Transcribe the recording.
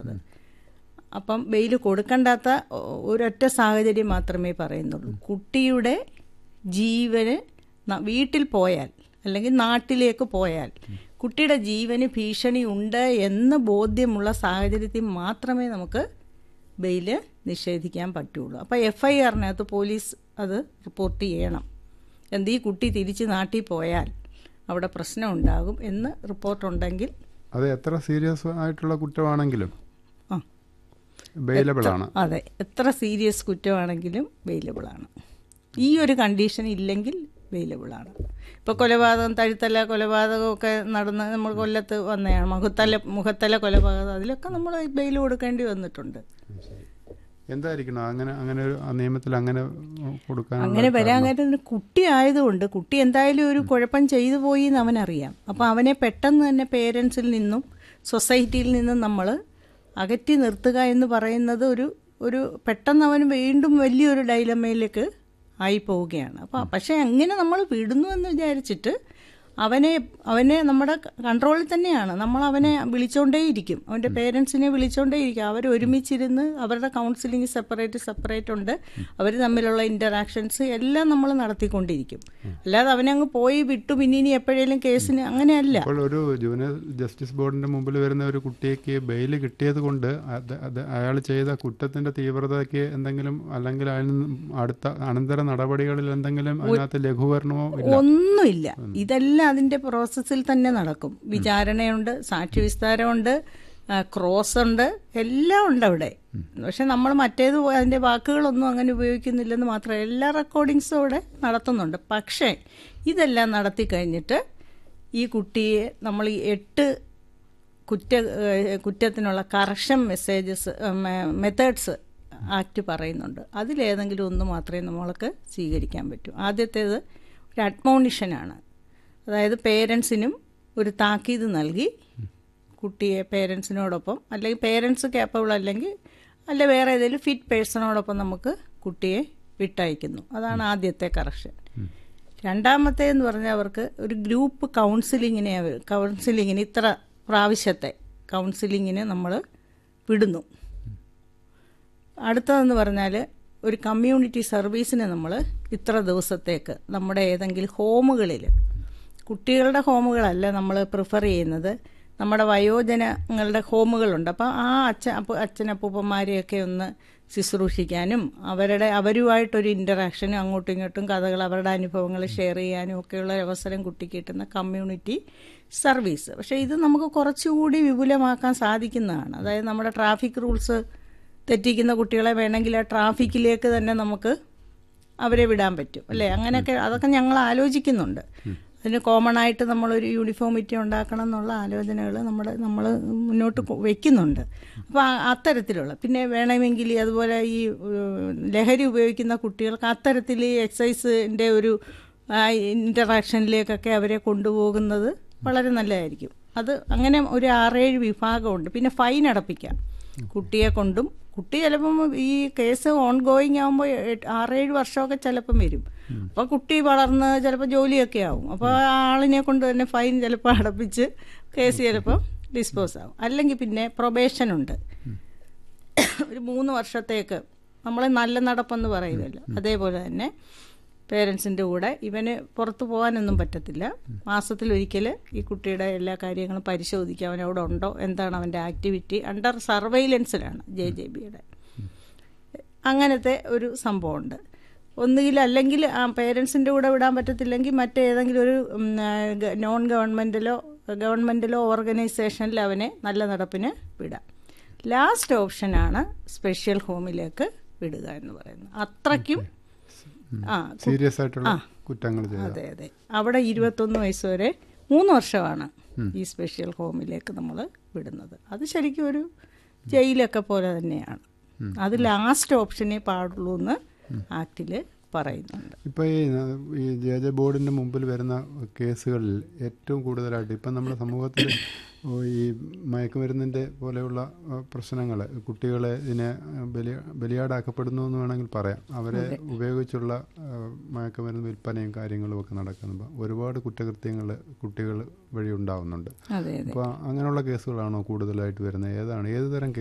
എന്നുള്ളത് അപ്പം bail കൊടുക്കണ്ടാത്ത O- ഒരൊറ്റ സാഹചര്യം മാത്രമേ പറയുന്നുള്ളൂ കുട്ടിയുടെ ജീവന് ന- വീട്ടിൽ പോയാൽ അല്ലെങ്കിൽ നാട്ടിലേക്ക് പോയാൽ കുട്ടിയുടെ ജീവന് ഭീഷണി ഉണ്ട് എന്ന് ബോധ്യമുള്ള സാഹചര്യത്തിൽ മാത്രമേ നമുക്ക് ബെയില് നിഷേധിക്കാൻ പറ്റുള്ളൂ അപ്പോൾ എഫ് ഐ ആറിനകത്ത് പോലീസ് അത് റിപ്പോർട്ട് ചെയ്യണം എന്ത് ഈ കുട്ടി തിരിച്ച് നാട്ടിൽ പോയാൽ അവിടെ പ്രശ്നം ഉണ്ടാകും എന്ന് റിപ്പോർട്ടുണ്ടെങ്കിൽ അത് എത്ര സീരിയസ് ആയിട്ടുള്ള കുറ്റമാണെങ്കിലും ആ ബെയിലബിൾ ആണ് അതെ എത്ര സീരിയസ് കുറ്റമാണെങ്കിലും വെയിലബിൾ ആണ് ഈ ഒരു കണ്ടീഷൻ ഇല്ലെങ്കിൽ വെയിലബിൾ ആണ് ഇപ്പോൾ കൊലപാതകം തഴുത്തല കൊലപാതകമൊക്കെ നടന്ന് നമ്മൾ കൊല്ലത്ത് വന്നതാണ് മുഖത്തല മുഖത്തല കൊലപാതകം അതിലൊക്കെ നമ്മൾ ബെയിൽ കൊടുക്കേണ്ടി വന്നിട്ടുണ്ട് എന്തായിരിക്കണം അങ്ങനെ അങ്ങനെ ഒരു ആ നിയമത്തിൽ അങ്ങനെ കൊടുക്കാൻ അങ്ങനെ വരാൻ കാര്യം കുട്ടി ആയതുകൊണ്ട് കുട്ടി എന്തായാലും ഒരു കുഴപ്പം ചെയ്തു പോയി എന്ന് അവനറിയാം അപ്പോൾ അവനെ പെട്ടെന്ന് തന്നെ പേരൻസിൽ നിന്നും സൊസൈറ്റിയിൽ നിന്നും നമ്മൾ അകറ്റി നിർത്തുക എന്ന് പറയുന്നത് ഒരു ഒരു പെട്ടെന്ന് അവൻ വീണ്ടും വലിയൊരു ഡൈലമയിലേക്ക് ആയി പോവുകയാണ് അപ്പോൾ പക്ഷേ അങ്ങനെ നമ്മൾ വിടുന്നു എന്ന് വിചാരിച്ചിട്ട് അവനെ അവനെ നമ്മുടെ കൺട്രോളിൽ തന്നെയാണ് നമ്മൾ അവനെ വിളിച്ചോണ്ടേയിരിക്കും അവൻ്റെ പേരൻസിനെ വിളിച്ചോണ്ടേയിരിക്കും അവർ ഒരുമിച്ചിരുന്ന് അവരുടെ കൗൺസിലിംഗ് സെപ്പറേറ്റ് സെപ്പറേറ്റ് ഉണ്ട് അവർ തമ്മിലുള്ള ഇൻ്ററാക്ഷൻസ് എല്ലാം നമ്മൾ നടത്തിക്കൊണ്ടിരിക്കും അല്ലാതെ അവനെ അങ്ങ് പോയി വിട്ടു പിന്നെ ഇനി എപ്പോഴേലും കേസിന് അങ്ങനെയല്ല അപ്പോൾ ഒരു ജൂനിയർ ജസ്റ്റിസ് ബോർഡിന്റെ മുമ്പിൽ വരുന്ന ഒരു കുട്ടിക്ക് ബെയിൽ കിട്ടിയത് കൊണ്ട് അത് അത് അയാൾ ചെയ്ത കുറ്റത്തിന്റെ തീവ്രതയ്ക്ക് എന്തെങ്കിലും അല്ലെങ്കിൽ അതിന് അടുത്ത അനന്തര നടപടികളിൽ എന്തെങ്കിലും അതിനകത്ത് ലഘൂകരണമോ ഇല്ല ഒന്നുമില്ല ഇതെല്ലാം അതിന്റെ പ്രോസസ്സിൽ തന്നെ നടക്കും വിചാരണയുണ്ട് സാക്ഷി വിസ്താരമുണ്ട് ആ, ക്രോസ് ഉണ്ട് എല്ലാം ഉണ്ട് അവിടെ പക്ഷെ നമ്മൾ മറ്റേത് പോ- അതിന്റെ വാക്കുകളൊന്നും അങ്ങനെ ഉപയോഗിക്കുന്നില്ലെന്ന് മാത്രമേ എല്ലാ റെക്കോർഡിങ്സും അവിടെ നടത്തുന്നുണ്ട് പക്ഷേ ഇതെല്ലാം നടത്തി കഴിഞ്ഞിട്ട് ഈ കുട്ടിയെ നമ്മൾ ഈ എട്ട് കുറ്റ ഏഹ് കുറ്റത്തിനുള്ള കറക്ഷൻ മെസ്സേജസ് മെത്തേഡ്സ് ആക്ട് പറയുന്നുണ്ട് അതിലേതെങ്കിലും ഒന്ന് മാത്രമേ നമ്മൾക്ക് സ്വീകരിക്കാൻ പറ്റൂ ആദ്യത്തേത് ഒരു അഡ്മോണിഷനാണ് അതായത് പേരൻസിനും ഒരു താക്കീത് നൽകി കുട്ടിയെ പേരൻസിനോടൊപ്പം അല്ലെങ്കിൽ പേരൻസ് കേപ്പബിൾ അല്ലെങ്കിൽ അല്ല വേറെ ഏതെങ്കിലും ഫിറ്റ് പേഴ്സണോടൊപ്പം നമുക്ക് കുട്ടിയെ വിട്ടയക്കുന്നു അതാണ് ആദ്യത്തെ കറക്ഷൻ രണ്ടാമത്തെ എന്ന് പറഞ്ഞാൽ അവർക്ക് ഒരു ഗ്രൂപ്പ് കൗൺസിലിങ്ങിനെ അവർ കൗൺസിലിങ്ങിന് ഇത്ര പ്രാവശ്യത്തെ കൗൺസിലിങ്ങിന് നമ്മൾ വിടുന്നു അടുത്തതെന്ന് പറഞ്ഞാൽ ഒരു കമ്മ്യൂണിറ്റി സർവീസിന് നമ്മൾ ഇത്ര ദിവസത്തേക്ക് നമ്മുടെ ഏതെങ്കിലും ഹോമുകളിൽ കുട്ടികളുടെ ഹോമുകളല്ല നമ്മൾ പ്രിഫർ ചെയ്യുന്നത് നമ്മുടെ വയോജനങ്ങളുടെ ഹോമുകളുണ്ട് അപ്പോൾ ആ അച്ഛൻ അപ്പ അച്ഛനപ്പൂപ്പന്മാരെയൊക്കെ ഒന്ന് ശുശ്രൂഷിക്കാനും അവരുടെ അവരുമായിട്ടൊരു ഇൻ്ററാക്ഷനും അങ്ങോട്ടും ഇങ്ങോട്ടും കഥകൾ അവരുടെ അനുഭവങ്ങൾ ഷെയർ ചെയ്യാനും ഒക്കെയുള്ള ഒരു അവസരം കുട്ടിക്ക് കിട്ടുന്ന കമ്മ്യൂണിറ്റി സർവീസ് പക്ഷേ ഇത് നമുക്ക് കുറച്ചുകൂടി വിപുലമാക്കാൻ സാധിക്കുന്നതാണ് അതായത് നമ്മുടെ ട്രാഫിക് റൂൾസ് തെറ്റിക്കുന്ന കുട്ടികളെ വേണമെങ്കിൽ ആ ട്രാഫിക്കിലേക്ക് തന്നെ നമുക്ക് അവരെ വിടാൻ പറ്റും അല്ലേ അങ്ങനെയൊക്കെ അതൊക്കെ ഞങ്ങൾ ആലോചിക്കുന്നുണ്ട് അതിന് കോമൺ ആയിട്ട് നമ്മളൊരു യൂണിഫോമിറ്റി ഉണ്ടാക്കണം എന്നുള്ള ആലോചനകൾ നമ്മുടെ നമ്മൾ മുന്നോട്ട് കൊ- വെക്കുന്നുണ്ട് അപ്പോൾ അത്തരത്തിലുള്ള പിന്നെ വേണമെങ്കിൽ അതുപോലെ ഈ ഏഹ്, ലഹരി ഉപയോഗിക്കുന്ന കുട്ടികൾക്ക് അത്തരത്തിൽ ഈ എക്സസൈസിൻ്റെ ഒരു ഇൻ്ററാക്ഷനിലേക്കൊക്കെ അവരെ കൊണ്ടുപോകുന്നത് വളരെ നല്ലതായിരിക്കും അത് അങ്ങനെ ഒരു ആറേഴ് വിഭാഗമുണ്ട് പിന്നെ ഫൈൻ അടപ്പിക്കാം കുട്ടിയെ കൊണ്ടും കുട്ടി ചിലപ്പം ഈ കേസ് ഓൺ ഗോയിങ് ആകുമ്പോൾ ആറേഴ് വർഷമൊക്കെ ചിലപ്പം വരും അപ്പോൾ കുട്ടി വളർന്ന് ചിലപ്പോൾ ജോലിയൊക്കെ ആവും അപ്പോൾ ആ ആളിനെ കൊണ്ട് തന്നെ ഫൈൻ ചിലപ്പോൾ അടപ്പിച്ച് കേസ് ചിലപ്പം ഡിസ്പോസ് ആവും അല്ലെങ്കിൽ പിന്നെ പ്രൊബേഷൻ ഉണ്ട് ഒരു മൂന്ന് വർഷത്തേക്ക് നമ്മൾ നല്ല നടപ്പെന്ന് പറയുമല്ലോ അതേപോലെ തന്നെ പേരൻസിൻ്റെ കൂടെ ഇവന് പുറത്തു പോകാനൊന്നും പറ്റത്തില്ല മാസത്തിലൊരിക്കൽ ഈ കുട്ടിയുടെ എല്ലാ കാര്യങ്ങളും പരിശോധിക്കുക അവൻ അവിടെ ഉണ്ടോ എന്താണ് അവൻ്റെ ആക്ടിവിറ്റി അണ്ടർ സർവൈലൻസിലാണ് ജെ ജെ ബിയുടെ അങ്ങനത്തെ ഒരു സംഭവമുണ്ട് ഒന്നുകിൽ അല്ലെങ്കിൽ ആ പേരൻസിൻ്റെ കൂടെ വിടാൻ പറ്റത്തില്ലെങ്കിൽ മറ്റേതെങ്കിലും ഒരു ഉം, ആ, ഗ- നോൺ ഗവൺമെൻറ്റിലോ ഗവൺമെൻറ്റിലോ ഓർഗനൈസേഷനിൽ അവനെ നല്ല നടപ്പിന് വിടാം ലാസ്റ്റ് ഓപ്ഷനാണ് സ്പെഷ്യൽ ഹോമിലേക്ക് വിടുക എന്ന് പറയുന്നത് അത്രയ്ക്കും ആ കു- സീരിയസ് ആയിട്ടുള്ള കുറ്റങ്ങൾ ചെയ്ത അതെ അതെ അവിടെ ഇരുപത്തൊന്ന് വയസ്സ് വരെ മൂന്ന് വർഷമാണ് ഈ സ്പെഷ്യൽ ഹോമിലേക്ക് നമ്മൾ വിടുന്നത് അത് ശരിക്കും ഒരു ജയിലൊക്കെ പോലെ തന്നെയാണ് അത് ലാസ്റ്റ് ഓപ്ഷനേ പാടുള്ളൂ എന്ന് ആക്ടിൽ പറയുന്നുണ്ട് ഇപ്പോൾ ഈ ന- ഈ ജെ ജെ ബോർഡിൻ്റെ മുമ്പിൽ വരുന്ന കേസുകളിൽ ഏറ്റവും കൂടുതലായിട്ട് ഇപ്പം നമ്മുടെ സമൂഹത്തിൽ ഈ മയക്കുമരുന്നിൻ്റെ പോലെയുള്ള പ്രശ്നങ്ങൾ കുട്ടികളെ ഇതിനെ ബലി ബലിയാടാക്കപ്പെടുന്നു എന്ന് വേണമെങ്കിൽ പറയാം അവരെ ഉപയോഗിച്ചുള്ള ആ, മയക്കുമരുന്ന് വിൽപ്പനയും കാര്യങ്ങളും ഒക്കെ നടക്കുമ്പോൾ ഒരുപാട് കുറ്റകൃത്യങ്ങൾ കുട്ടികൾ വഴി ഉണ്ടാവുന്നുണ്ട് അതെ അതെ അപ്പോൾ അങ്ങനെയുള്ള കേസുകളാണോ കൂടുതലായിട്ട് വരുന്നത് ഏതാണ് ഏത് തരം